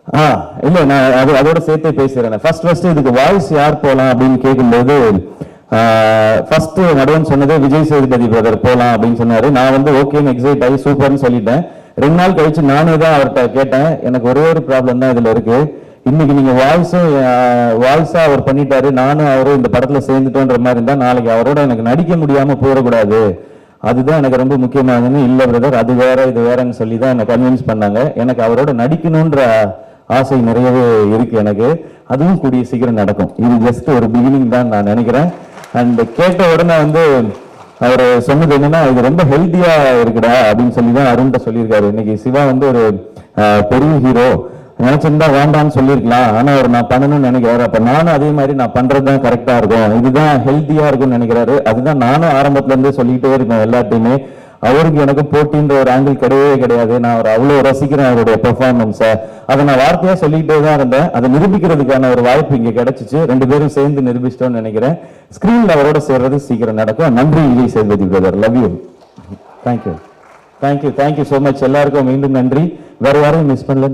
ஆ இல்ல நான் அது அதோட சேர்த்தே பேசுறேன் ஃபர்ஸ்ட் ஃபர்ஸ்ட் இதுக்கு வாய்ஸ் யார் போலாம் அப்படின்னு கேட்கும்போது ஃபர்ஸ்ட் நடுவன் சொன்னது விஜய் சேதுபதி பிரதர் போலாம் அப்படின்னு சொன்னாரு நான் வந்து ஓகேன்னு எக்ஸைட் ஆகி சூப்பர்னு சொல்லிட்டேன் ரெண்டு நாள் கழிச்சு நானே தான் அவர்கிட்ட கேட்டேன் எனக்கு ஒரே ஒரு ப்ராப்ளம் தான் இதுல இருக்கு இன்னைக்கு நீங்க வாய்ஸும் வாய்ஸா அவர் பண்ணிட்டாரு நானும் அவரும் இந்த படத்துல சேர்ந்துட்டோன்ற மாதிரி இருந்தா நாளைக்கு அவரோட எனக்கு நடிக்க முடியாம போயிடக்கூடாது அதுதான் எனக்கு ரொம்ப முக்கியமானதுன்னு இல்ல பிரதர் அது வேற இது வேறன்னு சொல்லி தான் என்னை கன்வின்ஸ் பண்ணாங்க எனக்கு அவரோட நடிக்கணுன்ற ஆசை நிறையவே இருக்கு எனக்கு அதுவும் கூடிய சீக்கிரம் நடக்கும் இது ஜஸ்ட் ஒரு பிகினிங் தான் நான் நினைக்கிறேன் அண்ட் கேட்ட உடனே வந்து அவர் சொன்னது என்னன்னா இது ரொம்ப ஹெல்த்தியா இருக்குடா அப்படின்னு சொல்லி தான் அருண்கிட்ட சொல்லியிருக்காரு இன்னைக்கு சிவா வந்து ஒரு அஹ், பெரிய ஹீரோ நினைச்சிருந்தா வேண்டாம்னு சொல்லியிருக்கலாம் ஆனா அவர் நான் பண்ணணும்னு நினைக்கிறாரு அப்ப நானும் அதே மாதிரி நான் பண்றது தான் கரெக்டா இருக்கும் இதுதான் ஹெல்த்தியா இருக்கும்னு நினைக்கிறாரு அதுதான் நானும் ஆரம்பத்துல இருந்தே சொல்லிக்கிட்டே இருக்கேன் எல்லாத்தையுமே அவருக்கு எனக்கு போட்டின்ற ஒரு ஆங்கிள் கிடையவே கிடையாது நான் அவர் அவ்வளவு ரசிக்கிறேன் அவருடைய பெர்ஃபார்மன்ஸை அதை நான் வார்த்தையா சொல்லிக்கிட்டே தான் இருந்தேன் அதை நிரூபிக்கிறதுக்கான ஒரு வாய்ப்பு இங்க கிடைச்சிச்சு ரெண்டு பேரும் சேர்ந்து நிரூபிச்சிட்டோம்னு நினைக்கிறேன் ஸ்கிரீன்ல அவரோட சேர்றது சீக்கிரம் நடக்கும் நன்றி Vijay Sethupathi brother love you thank you thank you thank you so much எல்லாருக்கும் மீண்டும் நன்றி வேற யாரையும் மிஸ் பண்ணல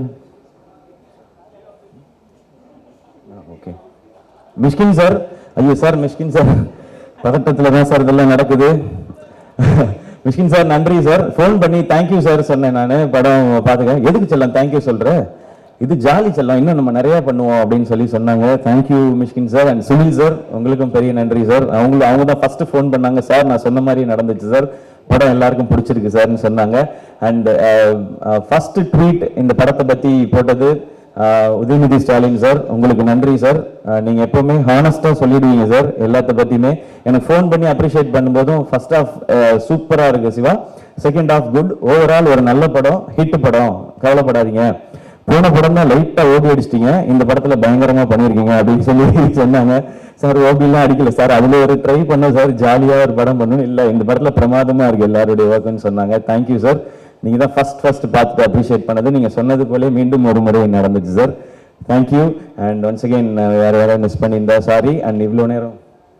ஓகே மிஷ்கின் சார் ஐயோ சார் மிஷ்கின் சார் பதட்டத்தில் தான் சார் இதெல்லாம் நடக்குது மிஷ்கின் சார் நன்றி சார் ஃபோன் பண்ணி தேங்க்யூ சார் சொன்னேன் நான் படம் பார்த்துக்கேன் எதுக்கு செல்லம் தேங்க்யூ சொல்கிறேன் இது ஜாலி செல்லம் இன்னும் நம்ம நிறைய பண்ணுவோம் அப்படின்னு சொல்லி சொன்னாங்க thank you Mysskin sir and Sunil sir உங்களுக்கும் பெரிய நன்றி சார் அவங்க அவங்க தான் ஃபர்ஸ்ட் ஃபோன் பண்ணாங்க சார் நான் சொன்ன மாதிரி நடந்துச்சு சார் படம் எல்லாருக்கும் பிடிச்சிருக்கு சார்னு சொன்னாங்க அண்ட் ஃபர்ஸ்ட் ட்வீட் இந்த படத்தை பற்றி போட்டது ஆஹ் உதயநிதி ஸ்டாலின் சார் உங்களுக்கு நன்றி சார் ஆஹ் நீங்க எப்பவுமே ஹானஸ்டா சொல்லிடுவீங்க சார் எல்லாத்த பத்தியுமே எனக்கு ஃபோன் பண்ணி அப்ரிஷியேட் பண்ணும்போதும் ஃபர்ஸ்ட் ஆஃப் சூப்பரா இருக்கு Siva second half good overall ஒரு நல்ல படம் ஹிட் படம் கவலைப்படாதீங்க போன படம் தான் லைட்டா ஓபி அடிச்சிட்டீங்க இந்த படத்துல பயங்கரமா பண்ணிருக்கீங்க அப்படின்னு சொல்லி சொன்னாங்க சார் ஓபிலாம் அடிக்கல சார் அதுல ஒரு ட்ரை பண்ண சார் ஜாலியா ஒரு படம் பண்ணணும் இல்ல இந்த படத்துல பிரமாதமா இருக்கு எல்லாருடைய ஒர்க்குன்னு சொன்னாங்க தேங்க்யூ சார் நீங்க தான் ஃபர்ஸ்ட் ஃபர்ஸ்ட் பார்த்துட்டு அப்ரிஷியேட் பண்ணது நீங்க சொன்னது போல மீண்டும் ஒரு முறை நடந்துச்சு sir thank you and once again வேற வேற மிஸ் பண்ணியிருந்தா சாரி அண்ட் இவ்வளோ நேரம்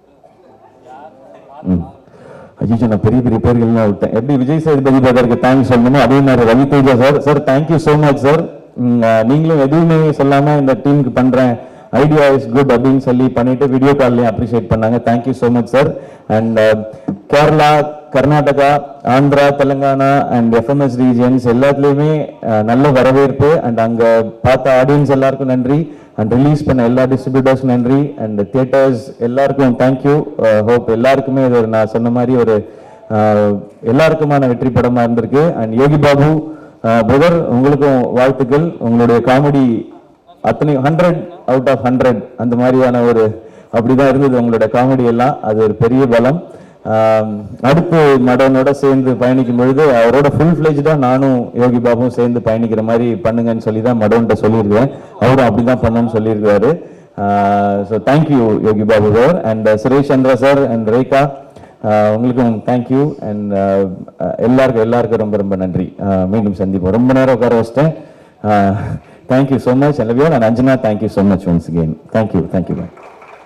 ம் ஐயோ நான் பெரிய பெரிய பேர்கள்லாம் விட்டேன் எப்படி விஜய் சேதுபதி பிரதருக்கு தேங்க்ஸ் சொல்லணுமோ அதே மாதிரி Ravi Teja sir sir thank you so much sir நீங்களும் எதுவுமே சொல்லாம இந்த டீமுக்கு பண்றேன் ஐடியா இஸ் குட் அப்படின்னு சொல்லி பண்ணிட்டு வீடியோ கால்லையும் அப்ரிஷியேட் பண்ணாங்க thank you so much sir and Kerala Karnataka Andhra Telangana and FMS regions எல்லாத்துலேயுமே அஹ், நல்ல வரவேற்பு அண்ட் அங்க பார்த்த ஆடியன்ஸ் எல்லாருக்கும் நன்றி அண்ட் ரிலீஸ் பண்ண எல்லா டிஸ்ட்ரிபியூட்டர்ஸ் நன்றி அண்ட் தியேட்டர்ஸ் எல்லாருக்கும் தேங்க்யூ ஹோப் எல்லாருக்குமே இது ஒரு நான் சொன்ன மாதிரி ஒரு அஹ், எல்லாருக்குமான வெற்றி படமா இருந்திருக்கு அண்ட் யோகி பாபு பிரதர் உங்களுக்கும் வாழ்த்துக்கள் உங்களுடைய காமெடி அத்தனை ஹண்ட்ரட் அவுட் ஆஃப் ஹண்ட்ரட் அந்த மாதிரியான ஒரு அப்படிதான் இருந்தது உங்களோட காமெடி எல்லாம் அது ஒரு பெரிய பலம் ஆம், அடுத்து மடனோட சேர்ந்து பயணிக்கும் பொழுது அவரோட ஃபுல் ஃபிளெஜ்டா நானும் யோகி பாபுவும் சேர்ந்து பயணிக்கிற மாதிரி பண்ணுங்கன்னு சொல்லி தான் மடோன்ட்ட சொல்லியிருக்கேன் அவரும் அப்படிதான் பண்ணணும்னு சொல்லியிருக்காரு so thank you Yogi Babu sir and Suresh Chandra sir and Rekha ஆஹ் உங்களுக்கும் தேங்க்யூ அண்ட் எல்லாருக்கும் எல்லாருக்கும் ரொம்ப ரொம்ப நன்றி ஆஹ் மீண்டும் சந்திப்போம் ரொம்ப நேரம் உட்கார வச்சிட்டேன் thank you so much love and Anjana thank you so much once again thank you thank you bye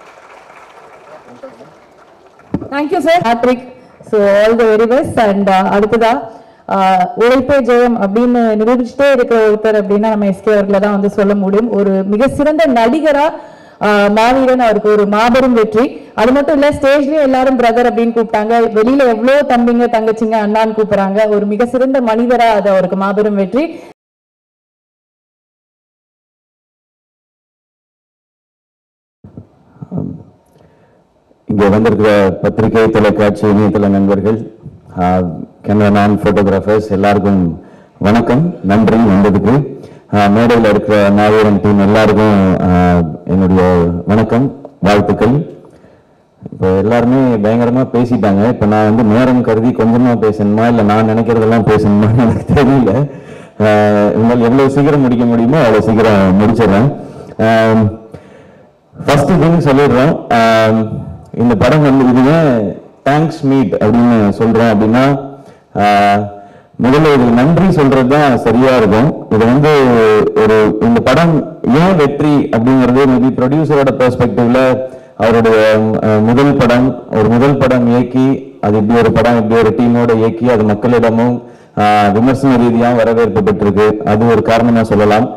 thank you sir hat trick so all the very best and அடுத்ததா ஆஹ், உழைப்பே ஜெயம் அப்படின்னு நிரூபிச்சுட்டே இருக்கிற ஒருத்தர் அப்படின்னா நம்ம எஸ்கே அவர்களை தான் வந்து சொல்ல முடியும் ஒரு மிக சிறந்த நடிகரா ஆஹ், மாவீரன் அவருக்கு ஒரு மாபெரும் வெற்றி அது மட்டும் இல்ல ஸ்டேஜ்லயும் எல்லாரும் பிரதர் அப்படின்னு கூப்பிட்டாங்க வெளியில எவ்வளவு தம்பிங்க தங்கச்சிங்க அண்ணான்னு கூப்பிடுறாங்க ஒரு மிக சிறந்த மனிதரா அது அவருக்கு மாபெரும் வெற்றி இங்கே வந்திருக்கிற பத்திரிகை தொலைக்காட்சி இணையதள நண்பர்கள் கேமராமேன் ஃபோட்டோகிராஃபர்ஸ் எல்லாருக்கும் வணக்கம் நன்றி வந்ததுக்கு ஆஹ் மேடையில் இருக்கிற நாயகன் டீம் எல்லாருக்கும் ஆஹ் என்னுடைய வணக்கம் வாழ்த்துக்கள் இப்போ எல்லாருமே பயங்கரமா பேசிட்டாங்க இப்போ நான் வந்து நேரம் கருதி கொஞ்சமா பேசணுமா இல்லை நான் நினைக்கிறதெல்லாம் பேசணுமா எனக்கு தெரியல ஆஹ் உங்களால் எவ்வளவு சீக்கிரம் முடிக்க முடியுமோ அவ்வளவு சீக்கிரம் முடிச்சிடுறேன் ஆஹ் ஃபர்ஸ்ட் திங் சொல்லிடுறோம் ஆம், இந்த படம் வந்து இதுவே தேங்க்ஸ் மீட் அப்படின்னு சொல்றேன் அப்படின்னா ஆஹ், முதல்ல இது நன்றி சொல்றது தான் சரியா இருக்கும் இது வந்து ஒரு இந்த படம் ஏன் வெற்றி அப்படிங்கிறது மேபி ப்ரொடியூசரோட பெர்ஸ்பெக்டிவ்ல அவருடைய அஹ், முதல் படம் ஒரு முதல் படம் இயக்கி அது இப்படி ஒரு படம் இப்படி ஒரு டீமோட இயக்கி அது மக்களிடமும் ஆஹ், விமர்சன ரீதியாக வரவேற்பு பெற்றிருக்கு அது ஒரு காரணமா சொல்லலாம்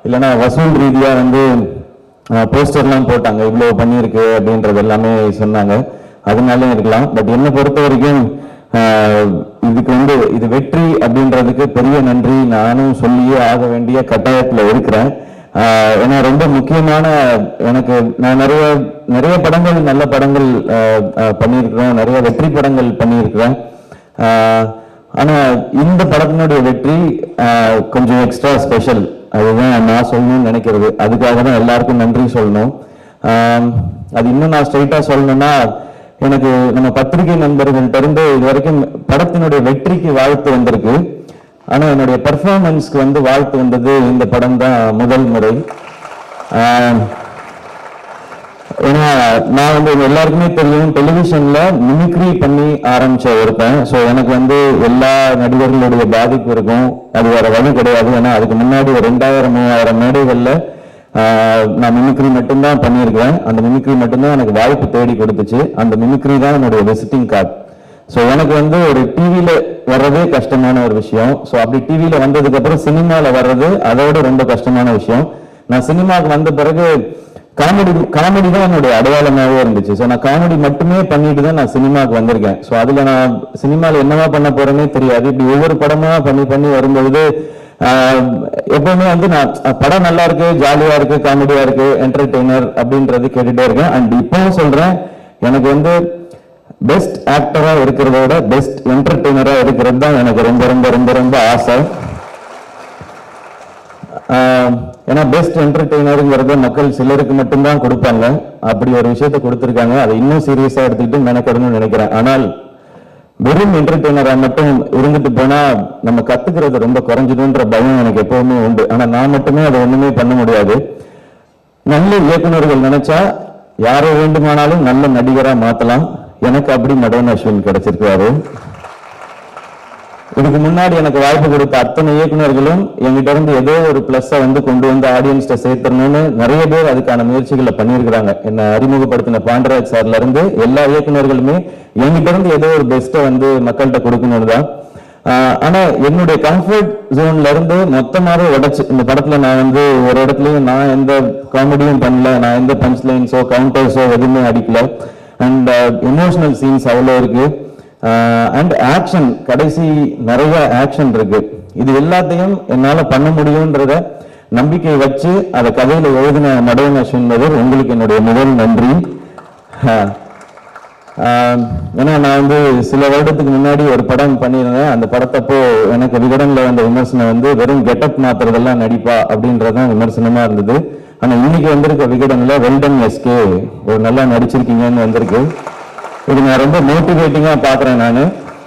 இல்லைன்னா வசூல் ரீதியா வந்து போஸ்டர்லாம் போட்டாங்க இவ்வளோ பண்ணியிருக்கு அப்படின்றது எல்லாமே சொன்னாங்க அதனால இருக்கலாம் பட் என்னை பொறுத்த வரைக்கும் ஆஹ், இதுக்கு வந்து இது வெற்றி அப்படின்றதுக்கு பெரிய நன்றி நானும் சொல்லியே ஆக வேண்டிய கட்டாயத்துல இருக்கிறேன் ஆஹ், ஏன்னா ரொம்ப முக்கியமான எனக்கு நான் நிறைய நிறைய படங்கள் நல்ல படங்கள் ஆஹ், ஆஹ், பண்ணியிருக்கிறோம் நிறைய வெற்றி படங்கள் பண்ணியிருக்கிறேன் ஆஹ், ஆனா இந்த படத்தினுடைய வெற்றி ஆஹ், கொஞ்சம் எக்ஸ்ட்ரா ஸ்பெஷல் அதுதான் நான் சொல்லணும்னு நினைக்கிறது அதுக்காக தான் எல்லாருக்கும் நன்றி சொல்லணும் ஆம், அது இன்னும் நான் ஸ்ட்ரைட்டா சொல்லணும்னா எனக்கு நம்ம பத்திரிகை நண்பர்கள்ட்ட இருந்து இது வரைக்கும் படத்தினுடைய வெற்றிக்கு வாழ்த்து வந்திருக்கு ஆனா என்னுடைய பெர்ஃபார்மன்ஸ்க்கு வந்து வாழ்த்து வந்தது இந்த படம் தான் முதல் முறை ஆம், ஏன்னா நான் வந்து இது எல்லாருக்குமே தெரியும் டெலிவிஷன்ல மிமிக்ரி பண்ணி ஆரம்பிச்ச ஒருத்தன் ஸோ எனக்கு வந்து எல்லா நடிகர்களுடைய பாதிப்பு இருக்கும் அது வேற வழி கிடையாது ஏன்னா அதுக்கு முன்னாடி ஒரு ரெண்டாயிரம் மூவாயிரம் மேடைகள்ல ஆஹ், நான் மிமிக்ரி மட்டும்தான் பண்ணியிருக்கிறேன் அந்த மிமிக்ரி மட்டும்தான் எனக்கு வாய்ப்பு தேடி கொடுத்துச்சு அந்த மிமிக்ரி தான் என்னுடைய விசிட்டிங் கார்டு ஸோ எனக்கு வந்து ஒரு டிவியில வர்றதே கஷ்டமான ஒரு விஷயம் ஸோ அப்படி டிவியில வந்ததுக்கு அப்புறம் சினிமால வர்றது அதோட ரொம்ப கஷ்டமான விஷயம் நான் சினிமாவுக்கு வந்த பிறகு காமெடி காமெடி தான் என்னுடைய அடையாளமாகவே இருந்துச்சு ஸோ நான் காமெடி மட்டுமே பண்ணிட்டு தான் நான் சினிமாவுக்கு வந்திருக்கேன் ஸோ அதுல நான் சினிமாவில் என்னவா பண்ண போறேனே தெரியாது இப்படி ஒவ்வொரு படமா பண்ணி பண்ணி வரும்பொழுது ஆஹ், எப்பவுமே வந்து நான் அஹ், படம் நல்லா இருக்கு ஜாலியா இருக்கு காமெடியா இருக்கு என்டர்டெய்னர் அப்படின்றது கேட்டுட்டே இருக்கேன் அண்ட் இப்பவும் சொல்றேன் எனக்கு வந்து பெஸ்ட் ஆக்டரா இருக்கிறத விட பெஸ்ட் என்டர்டெய்னரா இருக்கிறது தான் எனக்கு ரொம்ப ரொம்ப ரொம்ப ரொம்ப ஆசை ஆஹ் ஏன்னா பெஸ்ட் என்டர்டெய்னருங்கிறத மக்கள் சிலருக்கு மட்டும்தான் கொடுப்பாங்க அப்படி ஒரு விஷயத்தை கொடுத்துருக்காங்க அதை இன்னும் சீரியஸா எடுத்துக்கிட்டு மெனக்கடணும்னு நினைக்கிறேன் ஆனால் வெறும் என்டர்டெய்னரா மட்டும் இருந்துட்டு போனா நம்ம கத்துக்கிறது ரொம்ப குறைஞ்சிடுன்ற பயம் எனக்கு எப்பவுமே உண்டு ஆனா நான் மட்டுமே அதை ஒண்ணுமே பண்ண முடியாது நல்ல இயக்குனர்கள் நினைச்சா யாரை வேண்டுமானாலும் நல்ல நடிகரா மாத்தலாம் எனக்கு அப்படி மடவன் அஸ்வின் கிடைச்சிருக்காரு இதுக்கு முன்னாடி எனக்கு வாய்ப்பு கொடுத்த அத்தனை இயக்குனர்களும் என்கிட்ட இருந்து ஏதோ ஒரு பிளஸ்ஸை வந்து கொண்டு வந்து ஆடியன்ஸ்ட சேர்த்தணும்னு நிறைய பேர் அதுக்கான முயற்சிகளை பண்ணியிருக்கிறாங்க என்ன அறிமுகப்படுத்தின பாண்டராஜ் சார்ல இருந்து எல்லா இயக்குனர்களுமே என்கிட்ட இருந்து ஏதோ ஒரு பெஸ்ட்டை வந்து மக்கள்கிட்ட கொடுக்கணும்னு தான் ஆஹ் ஆனா என்னுடைய கம்ஃபர்ட் ஜோன்ல இருந்து மொத்தமாவே உடைச்சு இந்த படத்துல நான் வந்து ஒரு இடத்துலயும் நான் எந்த காமெடியும் பண்ணல நான் எந்த பஞ்ச் லைன்ஸோ கவுண்டர்ஸோ எதுவுமே அடிக்கல அண்ட் எமோஷனல் சீன்ஸ் அவ்வளோ இருக்கு அண்ட் ஆக்ஷன் கடைசி நிறைய ஆக்ஷன் இருக்கு இது எல்லாத்தையும் என்னால பண்ண முடியும்ன்றத நம்பிக்கை வச்சு அதை கதையில எழுதின மடவன் அஸ்வின் மதர் உங்களுக்கு என்னுடைய முதல் நன்றி ஆஹ் ஆஹ் ஏன்னா நான் வந்து சில வருடத்துக்கு முன்னாடி ஒரு படம் பண்ணியிருந்தேன் அந்த படத்தப்போ எனக்கு விகடன்ல வந்த விமர்சனம் வந்து வெறும் கெட்டப் மாத்துறதெல்லாம் நடிப்பா அப்படின்றதான் விமர்சனமா இருந்தது ஆனா இன்னைக்கு வந்திருக்க விகடன்ல வெல்டன் எஸ்கே ஒரு நல்லா நடிச்சிருக்கீங்கன்னு வந்திருக்கு இது நான் ரொம்ப மோட்டிவேட்டிங்கா பாக்குறேன் நான்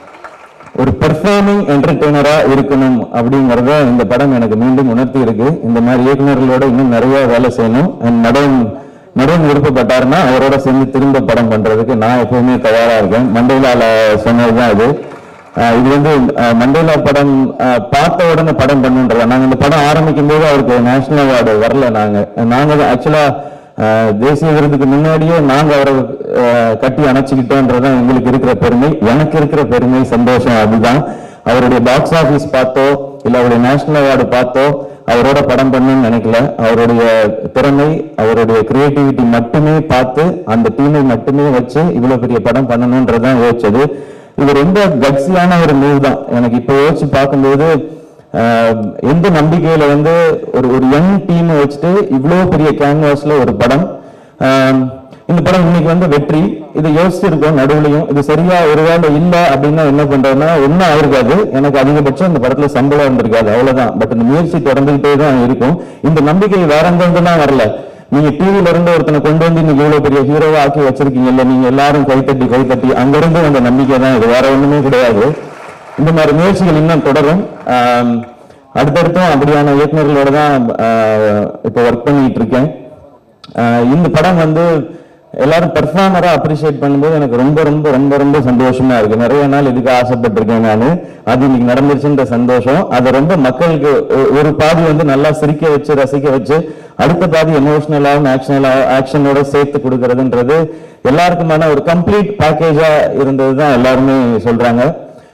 ஒரு பெர்ஃபார்மிங் என்டர்டெய்னரா இருக்கணும் அப்படிங்கறத இந்த படம் எனக்கு மீண்டும் உணர்த்தி இருக்கு இந்த மாதிரி இயக்குனர்களோட இன்னும் நிறைய வேலை செய்யணும் அண்ட் நடன் நடன் விருப்பப்பட்டாருன்னா அவரோட சேர்ந்து திரும்ப படம் பண்றதுக்கு நான் எப்பவுமே தயாரா இருக்கேன் மண்டேலால சொன்னதுதான் இது ஆஹ் இது வந்து ஆஹ் மண்டேலா படம் ஆஹ் பார்த்த உடனே படம் பண்ணுன்றத நாங்க இந்த படம் ஆரம்பிக்கும் போது அவருக்கு நேஷனல் அவார்டு வரல நாங்க நாங்க ஆக்சுவலா தேசிய விருதுக்கு முன்னாடியே நாங்க அவரை ஆஹ் கட்டி அணைச்சிக்கிட்டோன்றதுதான் எங்களுக்கு இருக்கிற பெருமை எனக்கு இருக்கிற பெருமை சந்தோஷம் அதுதான் அவருடைய பாக்ஸ் ஆபீஸ் பார்த்தோ இல்ல அவருடைய நேஷனல் அவார்டு பார்த்தோ அவரோட படம் பண்ணணும்னு நினைக்கல அவருடைய திறமை அவருடைய கிரியேட்டிவிட்டி மட்டுமே பார்த்து அந்த டீமை மட்டுமே வச்சு இவ்வளவு பெரிய படம் பண்ணணும்ன்றதுதான் யோசிச்சது இது ரொம்ப கட்சியான ஒரு மூவ் தான் எனக்கு இப்ப யோசிச்சு பார்க்கும்போது ஆஹ், எந்த நம்பிக்கையில வந்து ஒரு ஒரு யங் டீம் வச்சுட்டு இவ்வளவு பெரிய கேன்வாஸ்ல ஒரு படம் ஆஹ், இந்த படம் இன்னைக்கு வந்து வெற்றி இதை யோசிச்சிருக்கோம் நடுவுலையும் இது சரியா ஒருவேளை இல்ல அப்படின்னா என்ன பண்றோம்னா ஒன்றும் ஆயிருக்காது எனக்கு அதிகபட்சம் இந்த படத்துல சம்பளம் இருந்திருக்காது அவ்வளவுதான் பட் இந்த முயற்சி தொடர்ந்துகிட்டே தான் இருக்கும் இந்த நம்பிக்கை வேற எங்கெல்லாம் வரல நீங்க டிவில இருந்து ஒருத்தனை கொண்டு வந்து இன்னைக்கு இவ்வளவு பெரிய ஹீரோவா ஆக்கி வச்சிருக்கீங்கல்ல நீங்க எல்லாரும் கைத்தட்டி கைத்தட்டி அங்க இருந்து வந்த நம்பிக்கை தான் இது வேற ஒண்ணுமே கிடையாது இந்த மாதிரி முயற்சிகள் இன்னும் தொடரும் ஆம், அடுத்தடுத்தும் அப்படியான இயக்குனர்களோட தான் ஆஹ், இப்போ ஒர்க் பண்ணிட்டு இருக்கேன் ஆஹ், இந்த படம் வந்து எல்லாரும் பெர்ஃபார்மரா அப்ரிஷியேட் பண்ணும்போது எனக்கு ரொம்ப ரொம்ப ரொம்ப ரொம்ப சந்தோஷமா இருக்கு நிறைய நாள் இதுக்கு ஆசைப்பட்டிருக்கேன் நான் அது இன்னைக்கு நடந்துருச்சுன்ற சந்தோஷம் அதை ரொம்ப மக்களுக்கு ஒ- ஒரு பாதி வந்து நல்லா சிரிக்க வச்சு ரசிக்க வச்சு அடுத்த பாதி எமோஷனலாகவும் ஆக்ஷனலா ஆக்ஷனோட சேர்த்து கொடுக்கறதுன்றது எல்லாருக்குமான ஒரு கம்ப்ளீட் பேக்கேஜா இருந்தது தான் எல்லாருமே சொல்றாங்க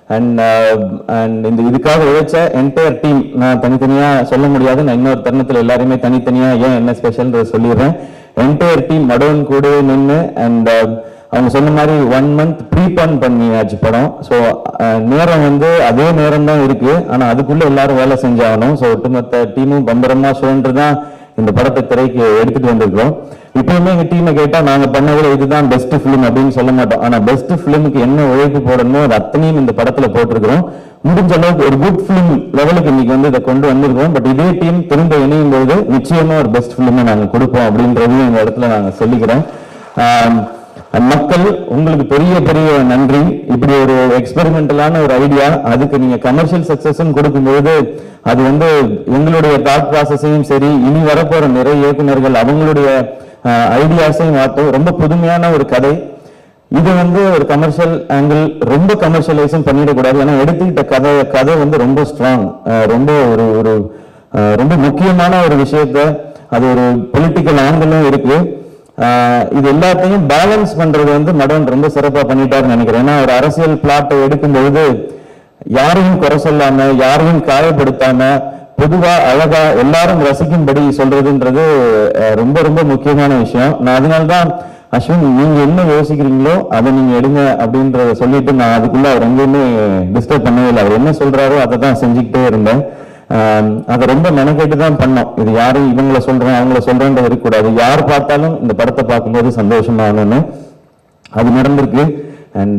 அண்ட் அண்ட் இந்த இதுக்காக உழைச்ச என்டையர் டீம் நான் தனித்தனியா சொல்ல முடியாது நான் இன்னொரு தருணத்துல எல்லாரையுமே தனித்தனியா ஏன் என்ன ஸ்பெஷல்ன்றது சொல்லிடுறேன் என்டையர் டீம் நடுவன் கூடவே நின்று அண்ட் அவங்க சொன்ன மாதிரி ஒன் மந்த் ப்ரீபான் பண்ணியாச்சு படம் ஸோ நேரம் வந்து அதே நேரம் தான் இருக்கு ஆனா அதுக்குள்ள எல்லாரும் வேலை செஞ்சாகணும் ஸோ ஒட்டுமொத்த டீமும் பம்பரமா சுழன்று தான் இந்த படத்தை திரைக்கு எடுத்துட்டு வந்திருக்கோம் இப்பயுமே எங்க டீமை கேட்டா நாங்க பண்ணதுல இதுதான் பெஸ்ட் ஃபிலிம் அப்படின்னு சொல்ல மாட்டோம் ஆனா பெஸ்ட் ஃபிலிமுக்கு என்ன உழைப்பு போடணுமோ அது அத்தனையும் இந்த படத்துல போட்டிருக்கிறோம் முடிஞ்ச அளவுக்கு ஒரு குட் ஃபிலிம் லெவலுக்கு இன்னைக்கு வந்து இதை கொண்டு வந்திருக்கோம் பட் இதே டீம் திரும்ப இணையும் போது நிச்சயமா ஒரு பெஸ்ட் ஃபிலிமை நாங்க கொடுப்போம் அப்படின்றதையும் இந்த இடத்துல நாங்க சொல்லிக்கிறோம் ஆம், மக்கள் உங்களுக்கு பெரிய பெரிய நன்றி இப்படி ஒரு எக்ஸ்பெரிமெண்டலான ஒரு ஐடியா அதுக்கு நீங்க கமர்ஷியல் சக்சஸ் கொடுக்கும்போது அது வந்து எங்களுடைய தாட் ப்ராசஸையும் சரி இனி வரப்போற நிறைய இயக்குனர்கள் அவங்களுடைய ஐடியாஸையும் மாற்றும் ரொம்ப புதுமையான ஒரு கதை இது வந்து ஒரு கமர்ஷியல் ஆங்கிள் ரொம்ப கமர்ஷியலைஸும் பண்ணிடக்கூடாது ஏன்னா எடுத்துக்கிட்ட கதை கதை வந்து ரொம்ப ஸ்ட்ராங் ரொம்ப ஒரு ஒரு அஹ், ரொம்ப முக்கியமான ஒரு விஷயத்த அது ஒரு பொலிட்டிக்கல் ஆங்கிளும் இருக்கு ஆஹ் இது எல்லாத்தையும் பேலன்ஸ் பண்றது வந்து மடன் ரொம்ப சிறப்பா பண்ணிட்டாருன்னு நினைக்கிறேன் ஏன்னா ஒரு அரசியல் பிளாட்டை எடுக்கும்பொழுது யாரையும் குறை சொல்லாம யாரையும் காயப்படுத்தாம பொதுவா அழகா எல்லாரும் ரசிக்கும்படி சொல்றதுன்றது அஹ், ரொம்ப ரொம்ப முக்கியமான விஷயம் நான் அதனால்தான் அஸ்வின் நீங்க என்ன யோசிக்கிறீங்களோ அதை நீங்க எடுங்க அப்படின்றத சொல்லிட்டு நான் அதுக்குள்ள அவர் எங்கேயுமே டிஸ்டர்ப் பண்ணவே இல்லை அவர் என்ன சொல்றாரோ அதை தான் செஞ்சுக்கிட்டே இருந்தேன் ஆம், அதை ரொம்ப மெனக்கெட்டு தான் பண்ணோம் இது யாரும் இவங்கள சொல்றேன் அவங்கள சொல்றேன்றது இருக்கக்கூடாது யார் பார்த்தாலும் இந்த படத்தை பார்க்கும்போது சந்தோஷமாகணும்னு அது நடந்திருக்கு அண்ட்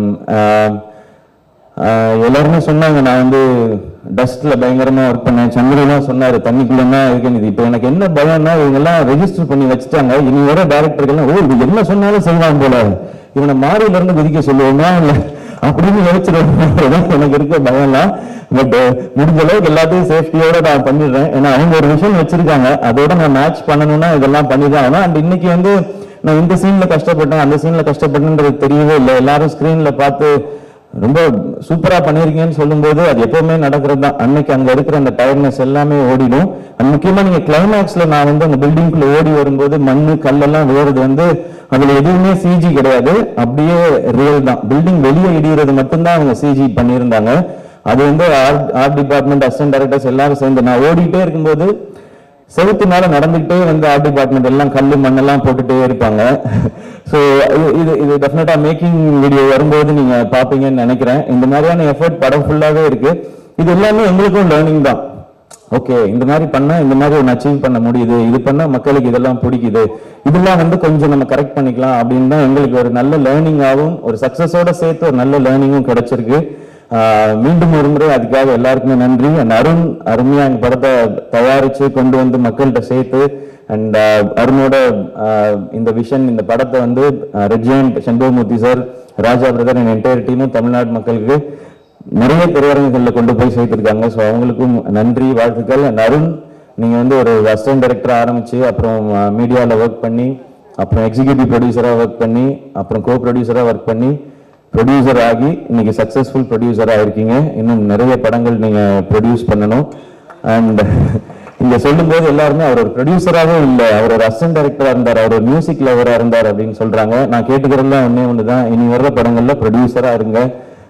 எல்லாருமே சொன்னாங்க நான் வந்து டஸ்ட்ல பயங்கரமா ஒர்க் பண்ணேன் சந்திரலாம் சொன்னாரு தண்ணிக்குள்ளனா இருக்கேன் இது இப்போ எனக்கு என்ன பயம்னா இவங்க எல்லாம் ரெஜிஸ்டர் பண்ணி வச்சுட்டாங்க இனி வர டேரக்டர்கள்லாம் ஓ இது என்ன சொன்னாலும் செய்வான் போல இவனை மாறியில இருந்து குதிக்க சொல்லுவோமா இல்ல அப்படின்னு நினைச்சிருவேன் எனக்கு இருக்க பயம்லாம் பட் முடிஞ்ச அளவுக்கு எல்லாத்தையும் சேஃப்டியோட நான் பண்ணிடுறேன் ஏன்னா அவங்க ஒரு விஷயம் வச்சிருக்காங்க அதோட நான் மேட்ச் பண்ணணும்னா இதெல்லாம் பண்ணிதான் ஆகணும் அண்ட் இன்னைக்கு வந்து நான் இந்த சீன்ல கஷ்டப்பட்டேன் அந்த சீன்ல கஷ்டப்பட்டேன்றது தெரியவே இல்லை எல்லாரும் ஸ்கிரீன்ல பார்த்து ரொம்ப சூப்பரா பண்ணிருக்கீங்கன்னு சொல்லும்போது அது எப்பவுமே நடக்கிறது தான் அன்னைக்கு அங்க இருக்கிற அந்த டயர்னஸ் எல்லாமே ஓடிடும் அண்ட் முக்கியமா நீங்க கிளைமேக்ஸ்ல நான் வந்து அந்த பில்டிங்குள்ள ஓடி வரும்போது மண்ணு கல்லெல்லாம் விழுறது வந்து அதுல எதுவுமே சிஜி கிடையாது அப்படியே ரியல் தான் பில்டிங் வெளியே இடிகிறது மட்டும்தான் அவங்க சிஜி பண்ணியிருந்தாங்க அது வந்து art art department assistant directors எல்லாரும் சேர்ந்து நான் ஓடிட்டே இருக்கும்போது செவுத்து மேல நடந்துகிட்டே வந்து ஆர்ட் டிபார்ட்மெண்ட் எல்லாம் கல்லு மண்ணெல்லாம் போட்டுட்டே இருப்பாங்க ஸோ இது இது டெஃபினட்டா மேக்கிங் வீடியோ வரும்போது நீங்க பாப்பீங்கன்னு நினைக்கிறேன் இந்த மாதிரியான எஃபர்ட் படம் ஃபுல்லாவே இருக்கு இது எல்லாமே எங்களுக்கும் லேர்னிங் தான் ஓகே இந்த மாதிரி பண்ணா இந்த மாதிரி ஒன்று அச்சீவ் பண்ண முடியுது இது பண்ணா மக்களுக்கு இதெல்லாம் பிடிக்குது இதெல்லாம் வந்து கொஞ்சம் நம்ம கரெக்ட் பண்ணிக்கலாம் அப்படின்னு தான் எங்களுக்கு ஒரு நல்ல லேர்னிங்காகவும் ஒரு சக்சஸோட சேர்த்து ஒரு நல்ல லேர்னிங்கும் கிடைச்சிருக்கு ஆஹ் மீண்டும் ஒரு முறை அதுக்காக எல்லாருக்குமே நன்றி அண்ட் அருண் அருமையா இந்த படத்தை தயாரிச்சு கொண்டு வந்து மக்கள்கிட்ட சேர்த்து அண்ட் அருணோட ஆஹ் இந்த விஷன் இந்த படத்தை வந்து ரெஜியன்ட் சண்பகமூர்த்தி சார் ராஜா பிரதர் என் என்டையர் டீமும் தமிழ்நாடு மக்களுக்கு நிறைய திரையரங்குகளில் கொண்டு போய் சேர்த்திருக்காங்க ஸோ அவங்களுக்கும் நன்றி வாழ்த்துக்கள் அண்ட் அருண் நீங்க வந்து ஒரு அசிஸ்டன்ட் டைரக்டர் ஆரம்பிச்சு அப்புறம் மீடியாவில் ஒர்க் பண்ணி அப்புறம் எக்ஸிகியூட்டிவ் ப்ரொடியூசராக ஒர்க் பண்ணி அப்புறம் கோ ப்ரொடியூசராக ஒர்க் பண்ணி ப்ரொடியூசர் ஆகி இன்னைக்கு சக்ஸஸ்ஃபுல் ப்ரொடியூசராக இருக்கீங்க இன்னும் நிறைய படங்கள் நீங்க ப்ரொடியூஸ் பண்ணணும் அண்ட் இங்க சொல்லும்போது எல்லாருமே அவர் ஒரு ப்ரொடியூசராகவே இல்லை அவர் ஒரு அசிஸ்டன்ட் டைரக்டரா இருந்தார் அவர் ஒரு மியூசிக் லவரா இருந்தார் அப்படின்னு சொல்றாங்க நான் கேட்டுக்கிறதுலாம் ஒண்ணே ஒண்ணுதான் இனி வர்ற படங்கள்ல ப்ரொடியூசரா இருங்க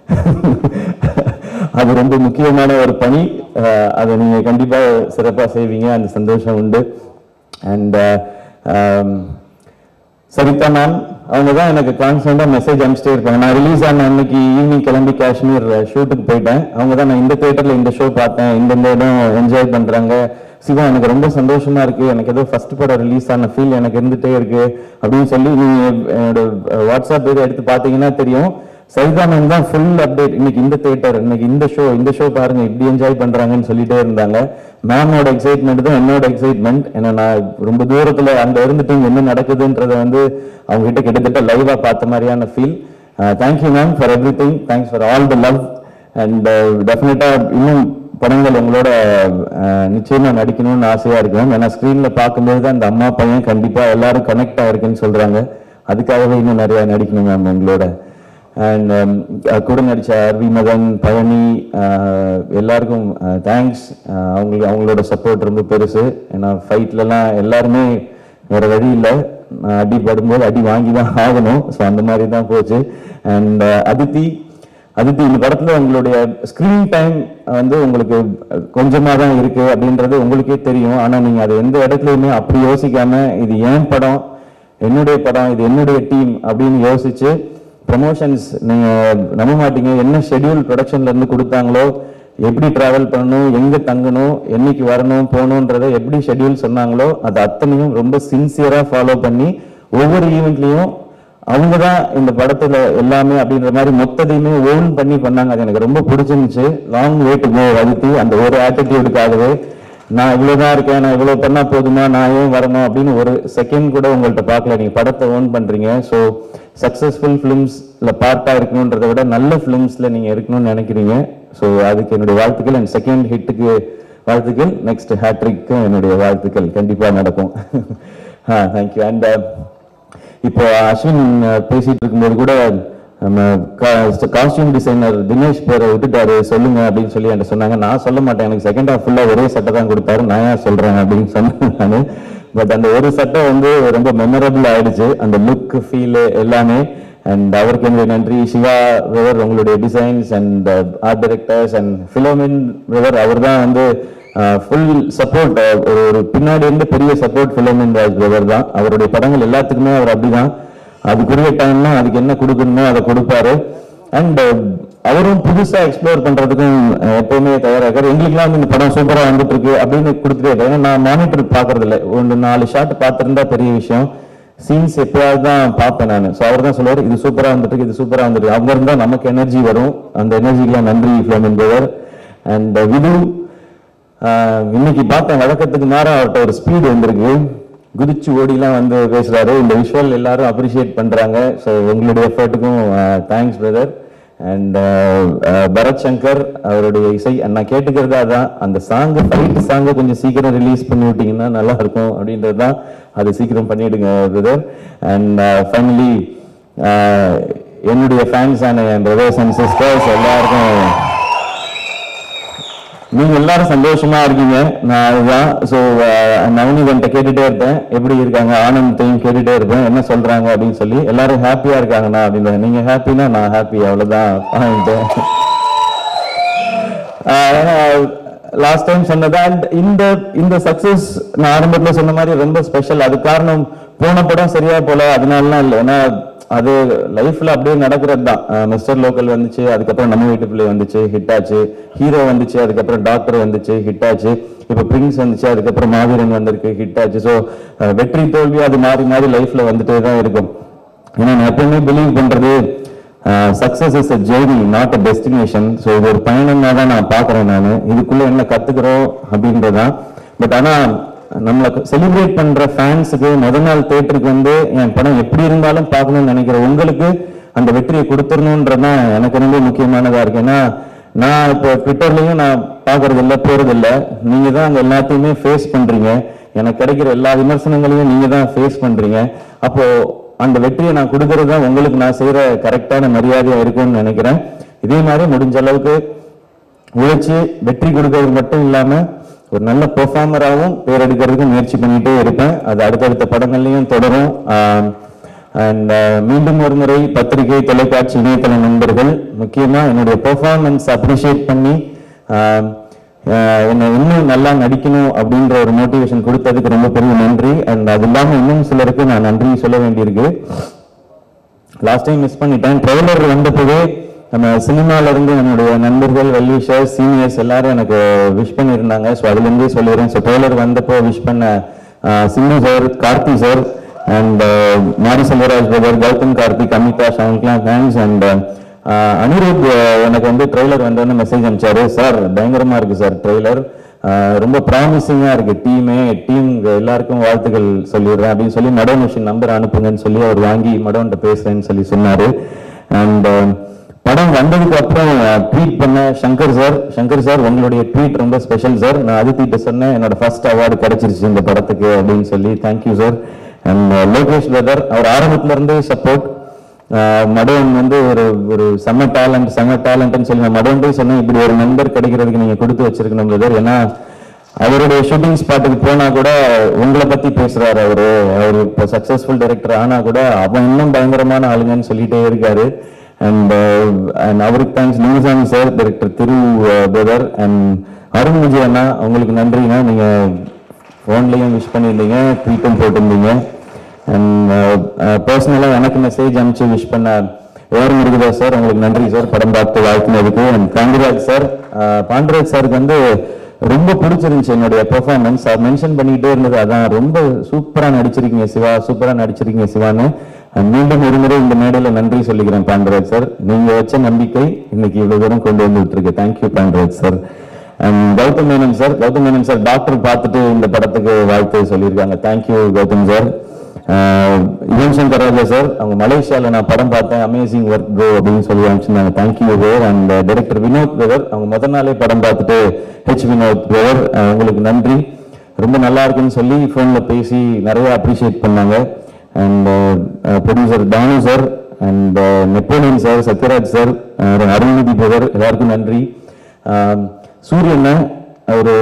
அது ரொம்ப முக்கியமான ஒரு பணி அஹ் அதை நீங்க கண்டிப்பா சிறப்பா செய்வீங்க அந்த சந்தோஷம் உண்டு அண்ட் சரிதா மேம் அவங்க தான் எனக்கு கான்ஸ்டன்டா மெசேஜ் அனுப்பிச்சிட்டே இருப்பாங்க நான் ரிலீஸ் ஆன அன்னைக்கு ஈவினிங் கிளம்பி காஷ்மீர் ஷூட்டுக்கு போயிட்டேன் அவங்க தான் நான் இந்த தியேட்டர்ல இந்த ஷோ பார்த்தேன் இந்த இந்த இடம் என்ஜாய் பண்றாங்க சிவா எனக்கு ரொம்ப சந்தோஷமா இருக்கு எனக்கு ஏதோ ஃபர்ஸ்ட் படம் ரிலீஸ் ஆன ஃபீல் எனக்கு இருந்துட்டே இருக்கு அப்படின்னு சொல்லி நீங்க என்னோட வாட்ஸ்அப் இதை எடுத்து பார்த்தீங்கன்னா தெரியும் சரிதா மேம் தான் ஃபுல் அப்டேட் இன்னைக்கு இந்த தியேட்டர் இன்னைக்கு இந்த ஷோ இந்த ஷோ பாருங்க இப்படி என்ஜாய் பண்றாங்கன்னு சொல்லிட்டே இருந்தாங்க மேமோட எக்ஸைட்மெண்ட் தான் என்னோட எக்ஸைட்மெண்ட் ஏன்னா நான் ரொம்ப தூரத்துல அங்க இருந்துட்டு இங்க என்ன நடக்குதுன்றத வந்து அவங்க கிட்ட கிட்டத்தட்ட லைவா பார்த்த மாதிரியான feel thank you ma'am for everything thanks for all the love and டெஃபினட்டா இன்னும் படங்கள் உங்களோட அஹ், நிச்சயமா நடிக்கணும்னு ஆசையா இருக்கேன் ஏன்னா ஸ்கிரீன்ல பார்க்கும்போது தான் அந்த அம்மா பையன் கண்டிப்பா எல்லாரும் கனெக்ட் ஆயிருக்குன்னு சொல்றாங்க அதுக்காகவே இன்னும் நிறைய நடிக்கணும் மேம் உங்களோட அண்ட் கூட நடிச்ச அர்வி மகன் பழனி அஹ், எல்லாருக்கும் தேங்க்ஸ் அவங்களுக்கு அவங்களோட சப்போர்ட் ரொம்ப பெருசு ஏன்னா ஃபைட்லலாம் எல்லாருமே வேற வழி இல்லை அடி படும்போது அடி வாங்கி தான் ஆகணும் ஸோ அந்த மாதிரி தான் போச்சு அண்ட் அதித்தி அதித்தி இந்த படத்துல உங்களுடைய ஸ்கிரீன் டைம் வந்து உங்களுக்கு கொஞ்சமா தான் இருக்கு அப்படின்றது உங்களுக்கே தெரியும் ஆனா நீங்க அது எந்த இடத்துலயுமே அப்படி யோசிக்காம இது ஏன் படம் என்னுடைய படம் இது என்னுடைய டீம் அப்படின்னு யோசிச்சு ப்ரமோஷன்ஸ் நீங்க நம்ப மாட்டீங்க என்ன ஷெட்யூல் ப்ரொடக்ஷன்ல இருந்து கொடுத்தாங்களோ எப்படி டிராவல் பண்ணணும் எங்க தங்கணும் என்னைக்கு வரணும் போகணுன்றதை எப்படி ஷெட்யூல் சொன்னாங்களோ அது அத்தனையும் ரொம்ப சின்சியரா ஃபாலோ பண்ணி ஒவ்வொரு ஈவெண்ட்லயும் அவங்க தான் இந்த படத்துல எல்லாமே அப்படின்ற மாதிரி மொத்தத்தையுமே ஓன் பண்ணி பண்ணாங்க அது எனக்கு ரொம்ப பிடிச்சிருந்துச்சு லாங் வே டு கோ வகுத்தி அந்த ஒரு ஆட்டிடியூடுக்காகவே நான் இவ்வளவுதான் இருக்கேன் நான் இவ்வளவு பண்ணா போதுமா நான் ஏன் வரணும் அப்படின்னு ஒரு செகண்ட் கூட உங்கள்ட்ட பார்க்கல நீங்க படத்தை ஓன் பண்றீங்க ஸோ சக்சஸ்ஃபுல் ஃபிலிம்ஸ்ல பார்ட்டா இருக்கணுன்றதை விட நல்ல ஃபிலிம்ஸ்ல நீங்க இருக்கணும்னு நினைக்கிறீங்க ஸோ அதுக்கு என்னுடைய வாழ்த்துக்கள் அண்ட் செகண்ட் ஹிட்டுக்கு வாழ்த்துக்கள் நெக்ஸ்ட் ஹேட்ரிக்கு என்னுடைய வாழ்த்துக்கள் கண்டிப்பா நடக்கும் தேங்க்யூ அண்ட் இப்போ அஸ்வின் அஹ், பேசிட்டு இருக்கும்போது கூட நம்ம காஸ்டியூம் டிசைனர் தினேஷ் பேரை விட்டுட்டாரு சொல்லுங்க அப்படின்னு சொல்லி என்கிட்ட சொன்னாங்க நான் சொல்ல மாட்டேன் எனக்கு செகண்ட் ஹாஃப் ஃபுல்லா ஒரே சட்டை தான் கொடுத்தாரு நான் ஏன் சொல்றேன் அப்படின்னு சொன்னேன் நான் பட் அந்த ஒரு சட்டை வந்து ரொம்ப மெமரபிள் ஆயிடுச்சு அந்த லுக் ஃபீல் எல்லாமே அண்ட் அவருக்கு என்னுடைய நன்றி சிவா பிரதர் உங்களுடைய designs and art directors and Philomin brother அவர் தான் வந்து ஃபுல் சப்போர்ட் ஒரு ஒரு பின்னாடி இருந்து பெரிய சப்போர்ட் ஃபிலோமின் ராஜ் பிரதர் தான் அவருடைய படங்கள் எல்லாத்துக்குமே அவர் அப்படிதான் அதுக்குரிய டைம்னா அதுக்கு என்ன கொடுக்கணுமோ அதை கொடுப்பாரு அண்ட் அவரும் புதுசா எக்ஸ்ப்ளோர் பண்றதுக்கும் அஹ், எப்பவுமே தயாரா இருக்காரு எங்களுக்குலாம் வந்து இந்த படம் சூப்பரா வந்துட்டு இருக்கு அப்படின்னு கொடுத்துட்டே இருக்காரு ஏன்னா நான் மானிட்டர் பாக்குறது இல்லை ஒன்று நாலு ஷாட் பார்த்திருந்தா பெரிய விஷயம் சீன்ஸ் எப்பயாவது தான் பார்ப்பேன் நான் ஸோ அவர் தான் சொல்லுவார் இது சூப்பரா வந்துட்டு இருக்கு, இது சூப்பரா வந்துட்டு அவங்க இருந்தா நமக்கு எனர்ஜி வரும் அந்த எனர்ஜிக்கெல்லாம் நன்றி ஃபிளோமின் பிரதர் அண்ட் விது ஆஹ் இன்னைக்கு பார்த்தேன் வழக்கத்துக்கு மாறா அவர்கிட்ட ஒரு ஸ்பீடு வந்திருக்கு குதிச்சு ஓடிலாம் வந்து பேசுறாரு இந்த விஷுவல் எல்லாரும் அப்ரிஷியேட் பண்றாங்க ஸோ உங்களுடைய எஃபர்ட்டுக்கும் thanks brother and Bharath Shankar அவருடைய இசை நான் கேட்டுக்கிறது அதான் அந்த சாங் ஃபைட் சாங்கை கொஞ்சம் சீக்கிரம் ரிலீஸ் பண்ணி விட்டீங்கன்னா நல்லா இருக்கும் அப்படின்றது தான் அது சீக்கிரம் பண்ணிடுங்க பிரதர் அண்ட் ஃபைனலி என்னுடைய ஃபேன்ஸ் ஆன என் பிரதர்ஸ் அண்ட் சிஸ்டர்ஸ் எல்லாருக்கும் நீங்க எல்லாரும் சந்தோஷமா இருக்கீங்க நான் அதுதான் ஸோ நவனிகன்ட்ட கேட்டுட்டே இருப்பேன் எப்படி இருக்காங்க ஆனந்தையும் கேட்டுட்டே இருப்பேன் என்ன சொல்றாங்க அப்படின்னு சொல்லி எல்லாரும் ஹாப்பியா இருக்காங்கண்ணா அப்படின்னு நீங்க ஹாப்பினா நான் ஹாப்பி அவ்வளவுதான் பாயிண்ட் லாஸ்ட் டைம் சொன்னது அண்ட் இந்த இந்த சக்சஸ் நான் ஆரம்பத்துல சொன்ன மாதிரி ரொம்ப ஸ்பெஷல் அது காரணம் போன படம் சரியா போல அதனாலலாம் இல்லை ஏன்னா அது லைஃப்ல அப்படியே நடக்கிறது தான் மிஸ்டர் லோக்கல் வந்துச்சு அதுக்கப்புறம் நம்ம வீட்டு பிள்ளை வந்துச்சு ஹிட் ஆச்சு ஹீரோ வந்துச்சு அதுக்கப்புறம் டாக்டர் வந்துச்சு ஹிட் ஆச்சு இப்ப பிரின்ஸ் வந்துச்சு அதுக்கப்புறம் மாவீரன் வந்திருக்கு ஹிட் ஆச்சு ஸோ வெற்றி தோல்வி அது மாறி மாறி லைஃப்ல வந்துட்டே தான் இருக்கும் ஏன்னா நான் எப்பவுமே பிலீவ் பண்றது success is a journey not a destination so இது ஒரு பயணமாக தான் நான் பார்க்குறேன் நான் இதுக்குள்ள என்ன கத்துக்கிறோம் அப்படின்றதான் பட் ஆனா நம்மளை செலிப்ரேட் பண்ற ஃபேன்ஸுக்கு முத நாள் தேட்டருக்கு வந்து என் படம் எப்படி இருந்தாலும் பார்க்கணும்னு நினைக்கிற உங்களுக்கு அந்த வெற்றியை கொடுத்துடணுன்றதான் எனக்கு ரொம்ப முக்கியமானதா இருக்கு ஏன்னா நான் இப்போ ட்விட்டர்லயும் நான் பார்க்கறது இல்லை போறது இல்லை நீங்க தான் அங்க எல்லாத்தையுமே ஃபேஸ் பண்றீங்க எனக்கு கிடைக்கிற எல்லா விமர்சனங்களையும் நீங்க தான் ஃபேஸ் பண்றீங்க அப்போ அந்த வெற்றியை நான் கொடுக்கறது தான் உங்களுக்கு நான் செய்யற கரெக்டான மரியாதையா இருக்கும்னு நினைக்கிறேன் இதே மாதிரி முடிஞ்ச அளவுக்கு உழைச்சு வெற்றி கொடுக்கறது மட்டும் இல்லாம ஒரு நல்ல பெர்ஃபார்மராகவும் பேர் எடுக்கிறதுக்கு முயற்சி பண்ணிட்டே இருப்பேன் அது அடுத்தடுத்த படங்கள்லயும் தொடரும் அண்ட் மீண்டும் ஒரு முறை பத்திரிகை தொலைக்காட்சி இணையதள நண்பர்கள் முக்கியமா என்னுடைய பெர்ஃபார்மன்ஸ் அப்ரிஷியேட் பண்ணி ஆஹ், ஆஹ், என்னை இன்னும் நல்லா நடிக்கணும் அப்படின்ற ஒரு மோட்டிவேஷன் கொடுத்ததுக்கு ரொம்ப பெரிய நன்றி அண்ட் அது இல்லாம இன்னும் சிலருக்கு நான் நன்றி சொல்ல வேண்டியிருக்கு லாஸ்ட் டைம் மிஸ் பண்ணிட்டேன் ட்ரெய்லர் வந்தப்பவே நம்ம சினிமால இருந்து என்னுடைய நண்பர்கள் வெல்விஷர்ஸ் சீனியர்ஸ் எல்லாரும் எனக்கு விஷ் பண்ணியிருந்தாங்க ஸோ அதுலேருந்தே சொல்லிடுறேன் ஸோ ட்ரெய்லர் வந்தப்போ விஷ் பண்ண ஆஹ், Sindhu sir Karthi sir and Mari Selvaraj brother Gautham Karthik Amitha அவங்களுக்குலாம் தேங்க்ஸ் அண்ட் அனிருத் ஆஹ், எனக்கு வந்து ட்ரெய்லர் வந்தோன்னு மெசேஜ் அனுப்பிச்சாரு சார் பயங்கரமா இருக்கு சார் ட்ரெய்லர் ரொம்ப ப்ராமிசிங்கா இருக்கு டீமே டீம் எல்லாருக்கும் வாழ்த்துக்கள் சொல்லிடுறேன் அப்படின்னு சொல்லி மடோ மிஷின் நம்பர் அனுப்புங்கன்னு சொல்லி அவர் வாங்கி மடோன்ட்ட பேசுறேன்னு சொல்லி சொன்னாரு அண்ட் படம் வந்ததுக்கு அப்புறம் ட்வீட் பண்ண சங்கர் சார் சங்கர் சார் உங்களுடைய ட்வீட் ரொம்ப ஸ்பெஷல் சார் நான் அதித்திட்ட சொன்னேன் என்னோட ஃபர்ஸ்ட் அவார்டு கிடைச்சிருச்சு இந்த படத்துக்கு அப்படின்னு சொல்லி thank you sir and Lokesh brother அவர் ஆரம்பத்துல இருந்தே சப்போர்ட் மடோன் வந்து ஒரு ஒரு செம்ம டேலண்ட் செம்ம டேலண்ட்னு சொல்லி நான் மடோன்டே சொன்னேன் இப்படி ஒரு நண்பர் கிடைக்கிறதுக்கு நீங்க கொடுத்து வச்சிருக்கணும் பிரதர் ஏன்னா அவருடைய ஷூட்டிங் ஸ்பாட்டுக்கு போனா கூட உங்களை பத்தி பேசுறாரு அவரு அவர் இப்போ சக்சஸ்ஃபுல் டைரக்டர் ஆனா கூட அவன் இன்னும் பயங்கரமான ஆளுங்கன்னு சொல்லிட்டே இருக்காரு அண்ட் அண்ட் அவருக்கு thanks Lingusamy sir director Thiru brother and Arun Vijay அண்ணா உங்களுக்கு நன்றிங்க நீங்க ஃபோன்லேயும் விஷ் பண்ணியிருந்தீங்க ட்வீட்டும் போட்டிருந்தீங்க அண்ட் பர்சனலாக எனக்கு மெசேஜ் அனுப்பிச்சு விஷ் பண்ண ஏஆர் முருகதாஸ் சார் உங்களுக்கு நன்றி சார் படம் பார்த்து வாழ்த்துனதுக்கு அண்ட் பாண்டிராஜ் சார் பாண்டிராஜ் சாருக்கு வந்து ரொம்ப பிடிச்சிருந்துச்சு என்னுடைய பெர்ஃபார்மன்ஸ் அவர் மென்ஷன் பண்ணிக்கிட்டே இருந்தது அதான் ரொம்ப சூப்பராக நடிச்சிருக்கீங்க சிவா சூப்பராக நடிச்சிருக்கீங்க சிவான்னு அஹ் மீண்டும் ஒரு முறை இந்த மேடையில் நன்றி சொல்லிக்கிறேன் பாண்டராஜ் சார் நீங்க வச்ச நம்பிக்கை இன்னைக்கு இவ்வளவு தூரம் கொண்டு வந்துட்டு இருக்கு thank you Pandiraj sir and Gautham Menon sir Gautham Menon sir doctor பார்த்துட்டு இந்த படத்துக்கு வாழ்த்து சொல்லியிருக்காங்க thank you Gautham sir Yuvan Shankar Raja sir அவங்க மலேசியால நான் படம் பார்த்தேன் அமேசிங் ஒர்க் ப்ரோ அப்படின்னு சொல்லி அனுப்பிச்சிருந்தாங்க thank you brother and director Vinoth brother அவங்க முத நாளே படம் பார்த்துட்டு ஹெச் வினோத் பிரதர் உங்களுக்கு நன்றி ரொம்ப நல்லா இருக்குன்னு சொல்லி ஃபோனில் பேசி நிறைய அப்ரிஷியேட் பண்ணாங்க and producer Thanu sir and Napoleon sir Sathyaraj sir Arulnithi brother எல்லாருக்கும் நன்றி ஆஹ் சூரியனை அவர்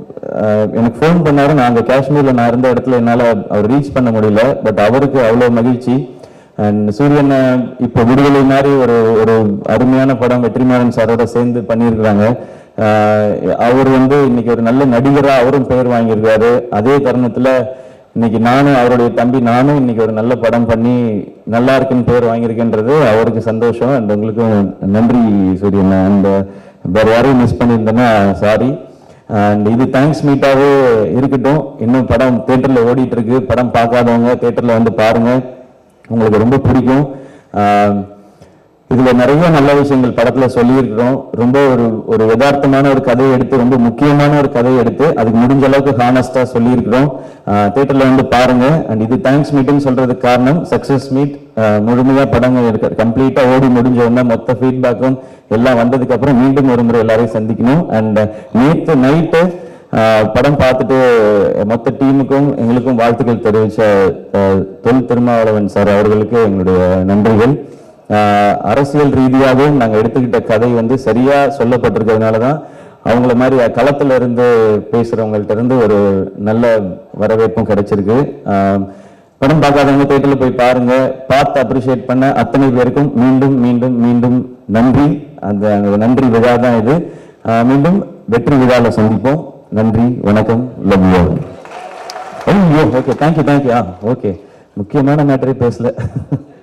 எனக்கு ஃபோன் பண்ணாரு நான் அங்கே காஷ்மீர்ல நான் இருந்த இடத்துல என்னால் அவர் ரீச் பண்ண முடியல பட் அவருக்கு அவ்வளோ மகிழ்ச்சி அண்ட் சூரியன் இப்போ விடுதலை மாதிரி ஒரு ஒரு அருமையான படம் வெற்றிமாறன் சாரோட சேர்ந்து பண்ணியிருக்கிறாங்க ஆஹ் அவர் வந்து இன்னைக்கு ஒரு நல்ல நடிகரா அவரும் பெயர் வாங்கியிருக்காரு அதே தருணத்துல இன்னைக்கு நானும் அவருடைய தம்பி நானும் இன்னைக்கு ஒரு நல்ல படம் பண்ணி நல்லா இருக்குன்னு பேர் வாங்கியிருக்கேன்றது அவருக்கு சந்தோஷம் அண்ட் உங்களுக்கும் நன்றி சூரியன் அண்ட் வேற யாரையும் மிஸ் பண்ணியிருந்தேன்னா சாரி அண்ட் இது தேங்க்ஸ் மீட்டாவே இருக்கட்டும் இன்னும் படம் தேட்டர்ல ஓடிட்டு இருக்கு படம் பார்க்காதவங்க தேட்டர்ல வந்து பாருங்க உங்களுக்கு ரொம்ப பிடிக்கும் ஆஹ் இதுல நிறைய நல்ல விஷயங்கள் படத்துல சொல்லியிருக்கிறோம் ரொம்ப ஒரு ஒரு யதார்த்தமான ஒரு கதையை எடுத்து ரொம்ப முக்கியமான ஒரு கதையை எடுத்து அதுக்கு முடிஞ்ச அளவுக்கு ஹானஸ்டா சொல்லியிருக்கிறோம் தேட்டர்ல வந்து பாருங்க அண்ட் இது தேங்க்ஸ் மீட்னு சொல்றதுக்கு காரணம் சக்சஸ் மீட் முழுமையா படங்கள் எடுக்க கம்ப்ளீட்டா ஓடி முடிஞ்ச உடனே மொத்த ஃபீட்பேக்கும் எல்லாம் வந்ததுக்கு அப்புறம் மீண்டும் ஒரு முறை எல்லாரையும் சந்திக்கணும் அண்ட் நேத்து நைட்டு படம் பார்த்துட்டு மொத்த டீமுக்கும் எங்களுக்கும் வாழ்த்துக்கள் தெரிவிச்ச அஹ், தொல் திருமாவளவன் சார் அவர்களுக்கு எங்களுடைய நன்றிகள் ஆஹ் அரசியல் ரீதியாகவும் நாங்க எடுத்துக்கிட்ட கதை வந்து சரியா சொல்லப்பட்டிருக்கிறதுனால தான் அவங்கள மாதிரி களத்துல இருந்து பேசுறவங்கள்ட்ட இருந்து ஒரு நல்ல வரவேற்பும் கிடைச்சிருக்கு ஆஹ் படம் பார்க்காதவங்க தேட்டர்ல போய் பாருங்க பார்த்து அப்ரிஷியேட் பண்ண அத்தனை பேருக்கும் மீண்டும் மீண்டும் மீண்டும் நன்றி அந்த அந்த நன்றி விழா தான் இது ஆஹ் மீண்டும் வெற்றி விழால சந்திப்போம் நன்றி வணக்கம் லவ் யூ ஐயோ ஓகே தேங்க்யூ தேங்க்யூ ஆ ஓகே முக்கியமான மேட்டரே பேசல